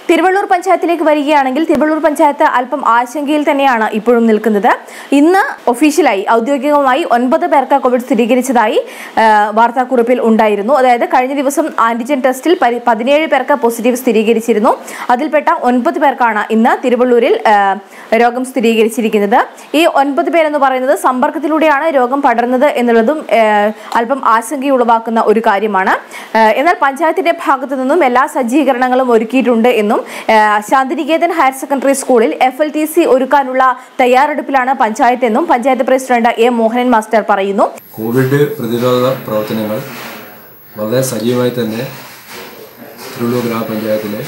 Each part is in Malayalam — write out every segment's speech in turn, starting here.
തിരുവള്ളൂർ പഞ്ചായത്തിലേക്ക് വരികയാണെങ്കിൽ തിരുവള്ളൂർ പഞ്ചായത്ത് അല്പം ആശങ്കയിൽ തന്നെയാണ് ഇപ്പോഴും നിൽക്കുന്നത് ഇന്ന് ഒഫീഷ്യലായി ഔദ്യോഗികമായി ഒൻപത് പേർക്ക് കോവിഡ് സ്ഥിരീകരിച്ചതായി ആ, വാർത്താക്കുറിപ്പിൽ ഉണ്ടായിരുന്നു അതായത് കഴിഞ്ഞ ദിവസം ആന്റിജൻ ടെസ്റ്റിൽ പരി- പതിനേഴ് പേർക്ക് പോസിറ്റീവ് സ്ഥിരീകരിച്ചിരുന്നു അതിൽപ്പെട്ട ഒൻപത് പേർക്കാണ് ഇന്ന് തിരുവള്ളൂരിൽ ആ, രോഗം സ്ഥിരീകരിച്ചിരിക്കുന്നത് ഈ ഒൻപത് പേരെന്ന് പറയുന്നത് സമ്പർക്കത്തിലൂടെയാണ് രോഗം പടർന്നത് എന്നുള്ളതും ആ, അല്പം ആശങ്കയുളവാക്കുന്ന ഒരു കാര്യമാണ് ആ, എന്നാൽ പഞ്ചായത്തിന്റെ ഭാഗത്തു നിന്നും എല്ലാ സജ്ജീകരണങ്ങളും ഒരുക്കിയിട്ടുണ്ട് എന്നും ആ, ശാന്തിനികേതൻ ഹയർ സെക്കൻഡറി സ്കൂളിൽ എഫ് എൽ ടി സി ഒരുക്കാനുള്ള തയ്യാറെടുപ്പിലാണ് പഞ്ചായത്ത് എന്നും panchayat president A Mohanan master പറയുന്നു കോവിഡ് പ്രതിരോധ പ്രവർത്തനങ്ങൾ വളരെ സജീവമായി തന്നെ തിരുവള്ളൂർ ഗ്രാമപഞ്ചായത്തിലെ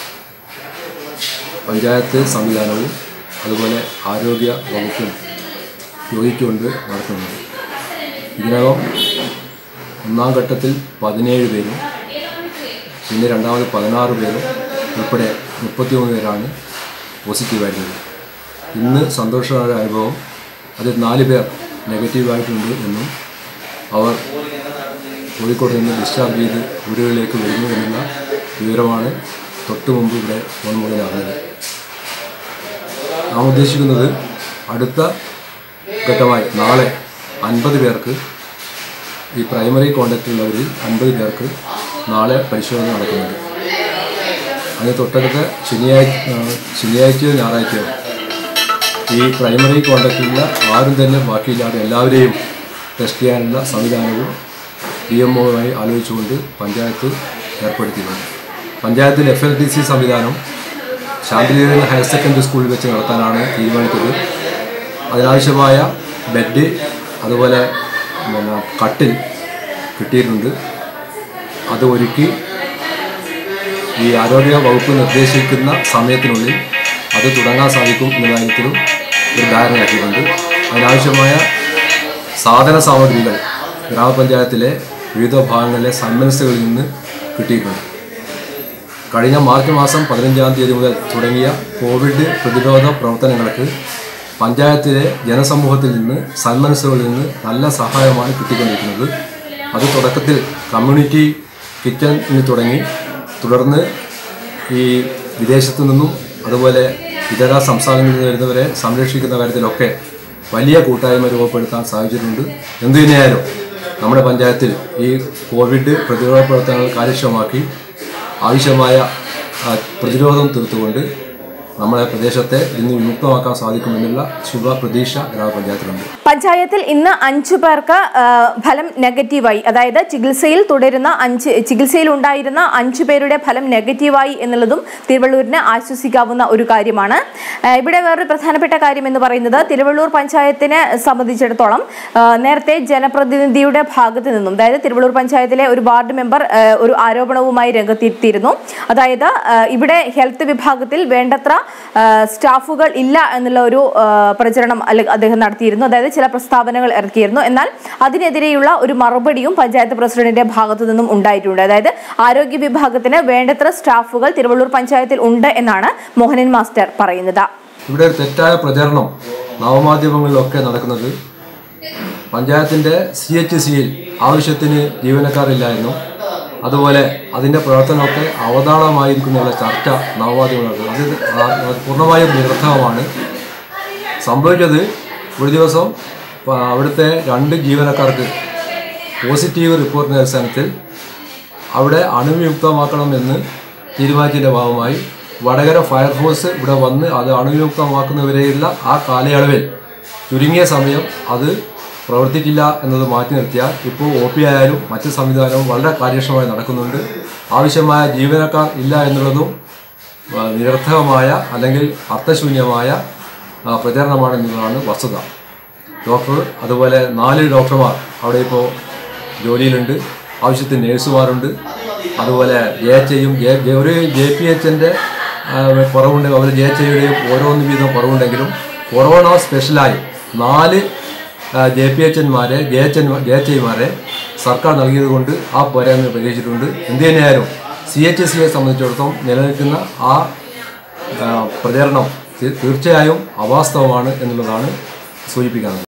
പഞ്ചായത്ത് സംവിധാനവും അതുപോലെ ആരോഗ്യ വകുപ്പും യോജിച്ചുകൊണ്ട് നടത്തുന്നത് ഇതിനകം ഒന്നാം ഘട്ടത്തിൽ പതിനേഴ് പേരും പിന്നെ രണ്ടാമത് പതിനാറ് പേരും ഉൾപ്പെടെ മുപ്പത്തിമൂന്ന് പേരാണ് പോസിറ്റീവായിരുന്നത് ഇന്ന് സന്തോഷകരമായ അനുഭവം അതിൽ നാല് പേർ നെഗറ്റീവായിട്ടുണ്ട് എന്നും അവർ കോഴിക്കോട് നിന്ന് ഡിസ്ചാർജ് ചെയ്ത് വീടുകളിലേക്ക് വരുന്നു എന്നുള്ള വിവരമാണ് തൊട്ടു മുമ്പ് ഇവിടെ ഫോൺ മുതൽ അറിഞ്ഞത് നാം ഉദ്ദേശിക്കുന്നത് അടുത്ത ഘട്ടമായി നാളെ അൻപത് പേർക്ക് ഈ പ്രൈമറി കോണ്ടാക്റ്റ് ഉള്ളവരിൽ അൻപത് പേർക്ക് നാളെ പരിശോധന നടക്കുന്നുണ്ട് അതിന് തൊട്ടടുത്ത ശനിയാഴ്ച ആ, ശനിയാഴ്ചയോ ഞായറാഴ്ചയോ ഈ പ്രൈമറി കോണ്ടാക്റ്റിലുള്ള ആരും തന്നെ ബാക്കിയില്ലാതെ എല്ലാവരെയും ടെസ്റ്റ് ചെയ്യാനുള്ള സംവിധാനവും ഡി എം ഒയുമായി ആലോചിച്ചുകൊണ്ട് പഞ്ചായത്ത് ഏർപ്പെടുത്തിയിട്ടുണ്ട് പഞ്ചായത്തിൽ എഫ് എൽ ടി സി സംവിധാനം ശാന്തിനികേതൻ ഹയർ സെക്കൻഡറി സ്കൂളിൽ വെച്ച് നടത്താനാണ് തീരുമാനിച്ചത് അതിനാവശ്യമായ ബെഡ് അതുപോലെ പിന്നെ കട്ടിൽ കിട്ടിയിട്ടുണ്ട് അത് ഒരുക്കി ഈ ആരോഗ്യ വകുപ്പ് നിർദ്ദേശിക്കുന്ന സമയത്തിനുള്ളിൽ അത് തുടങ്ങാൻ സാധിക്കും എന്ന കാര്യത്തിലും ഒരു ധാരണയാക്കിയിട്ടുണ്ട് അതിനാവശ്യമായ സാധന സാമഗ്രികൾ ഗ്രാമപഞ്ചായത്തിലെ വിവിധ ഭാഗങ്ങളിലെ സന്മനസ്സുകളിൽ നിന്ന് കിട്ടിയിട്ടുണ്ട് കഴിഞ്ഞ മാർച്ച് മാസം പതിനഞ്ചാം തീയതി മുതൽ തുടങ്ങിയ കോവിഡ് പ്രതിരോധ പ്രവർത്തനങ്ങൾക്ക് പഞ്ചായത്തിലെ ജനസമൂഹത്തിൽ നിന്ന് സന്മനസ്സുകളിൽ നിന്ന് നല്ല സഹായമാണ് കിട്ടിക്കൊണ്ടിരിക്കുന്നത് അത് തുടക്കത്തിൽ കമ്മ്യൂണിറ്റി കിച്ചണിൽ തുടങ്ങി തുടർന്ന് ഈ വിദേശത്തു നിന്നും അതുപോലെ ഇതര സംസ്ഥാനങ്ങളിൽ നിന്ന് വരുന്നവരെ സംരക്ഷിക്കുന്ന കാര്യത്തിലൊക്കെ വലിയ കൂട്ടായ്മ രൂപപ്പെടുത്താൻ സാധിച്ചിട്ടുണ്ട് എന്തു തന്നെയായാലും നമ്മുടെ പഞ്ചായത്തിൽ ഈ കോവിഡ് പ്രതിരോധ പ്രവർത്തനങ്ങൾ കാര്യക്ഷമമാക്കി ആവശ്യമായ ആ, പ്രതിരോധം തീർത്തുകൊണ്ട് നമ്മുടെ പ്രദേശത്തെ ഇന്ന് വിമുക്തമാക്കാൻ സാധിക്കുമെന്നുള്ള ശുഭ പ്രതീക്ഷ ഗ്രാമപഞ്ചായത്തിലുണ്ട് പഞ്ചായത്തിൽ ഇന്ന് അഞ്ചു പേർക്ക് ആ, ഫലം നെഗറ്റീവായി അതായത് ചികിത്സയിൽ തുടരുന്ന അഞ്ച് ചികിത്സയിൽ ഉണ്ടായിരുന്ന അഞ്ചു പേരുടെ ഫലം നെഗറ്റീവായി എന്നുള്ളതും തിരുവള്ളൂരിന് ആശ്വസിക്കാവുന്ന ഒരു കാര്യമാണ് ആ, ഇവിടെ വേറൊരു പ്രധാനപ്പെട്ട കാര്യം എന്ന് പറയുന്നത് തിരുവള്ളൂർ പഞ്ചായത്തിനെ സംബന്ധിച്ചിടത്തോളം ആ, നേരത്തെ ജനപ്രതിനിധിയുടെ ഭാഗത്ത് നിന്നും അതായത് തിരുവള്ളൂർ പഞ്ചായത്തിലെ ഒരു വാർഡ് മെമ്പർ ആ, ഒരു ആരോപണവുമായി രംഗത്തെത്തിയിരുന്നു അതായത് ആ, ഇവിടെ ഹെൽത്ത് വിഭാഗത്തിൽ വേണ്ടത്ര ആ, സ്റ്റാഫുകൾ ഇല്ല എന്നുള്ള ഒരു ആ, പ്രചരണം അല്ലെ- അദ്ദേഹം നടത്തിയിരുന്നു അതായത് ചില പ്രസ്താവനകൾ ഇറക്കിയിരുന്നു എന്നാൽ അതിനെതിരെയുള്ള ഒരു മറുപടിയും പഞ്ചായത്ത് പ്രസിഡന്റിന്റെ ഭാഗത്തു നിന്നും ഉണ്ടായിട്ടുണ്ട് അതായത് ആരോഗ്യ വിഭാഗത്തിന് വേണ്ടത്ര സ്റ്റാഫുകൾ തിരുവള്ളൂർ പഞ്ചായത്തിൽ ഉണ്ട് എന്നാണ് മോഹനൻ മാസ്റ്റർ പറയുന്നത് ഇവിടെ ഒരു തെറ്റായ പ്രചരണം നവമാധ്യമങ്ങളിലൊക്കെ നടക്കുന്നത് പഞ്ചായത്തിൻ്റെ സി എച്ച് സിയിൽ ആവശ്യത്തിന് ജീവനക്കാരില്ല എന്നും അതുപോലെ അതിൻ്റെ പ്രവർത്തനമൊക്കെ അവതാളമായിരിക്കുന്നുള്ള ചർച്ച നവമാധ്യമങ്ങൾക്ക് അത് ആ- അത് പൂർണ്ണമായും നിരർത്ഥകമാണ് സംഭവിച്ചത് ഒരു ദിവസം പ- അവിടുത്തെ രണ്ട് ജീവനക്കാർക്ക് പോസിറ്റീവ് റിപ്പോർട്ടിൻ്റെ അടിസ്ഥാനത്തിൽ അവിടെ അണുവിമുക്തമാക്കണമെന്ന് തീരുമാനിച്ചതിൻ്റെ ഭാഗമായി വടകര ഫയർഫോഴ്സ് ഇവിടെ വന്ന് അത് അണുവിമുക്തമാക്കുന്നവരെയുള്ള ആ കാലയളവിൽ ചുരുങ്ങിയ സമയം അത് പ്രവർത്തിക്കില്ല എന്നത് മാറ്റി നിർത്തിയാൽ ഇപ്പോൾ ഒ പി ആയാലും മറ്റ് സംവിധാനവും വളരെ കാര്യക്ഷമമായി നടക്കുന്നുണ്ട് ആവശ്യമായ ജീവനക്കാർ ഇല്ല എന്നുള്ളതും ആ, നിരർത്ഥകമായ അല്ലെങ്കിൽ അർത്ഥശൂന്യമായ ആ, പ്രചരണമാണെന്നുള്ളതാണ് വസ്തുത ഡോക്ടർ അതുപോലെ നാല് ഡോക്ടർമാർ അവിടെ ഇപ്പോൾ ജോലിയിലുണ്ട് ആവശ്യത്തിന് നേഴ്സുമാരുണ്ട് അതുപോലെ ജെ എച്ച് ഐയും ജെ ജെ- ഒരു ജെ പി എച്ചിൻ്റെ കുറവുണ്ട് അവർ ജെ എച്ച് ഐയുടെയും ഓരോന്ന് വീതം കുറവുണ്ടെങ്കിലും കൊറോണ സ്പെഷ്യലായി നാല് ജെ പി എച്ച് എൻമാരെ J H N J H ഐമാരെ സർക്കാർ നൽകിയത് കൊണ്ട് ആ പോരായ്മ പരിഹരിച്ചിട്ടുണ്ട് എന്ത് തന്നെയായാലും സി എച്ച് സിയെ സംബന്ധിച്ചിടത്തോളം നിലനിൽക്കുന്ന ആ ആ, പ്രചരണം തീ- തീർച്ചയായും അവാസ്തവമാണ് എന്നുള്ളതാണ് സൂചിപ്പിക്കുന്നത്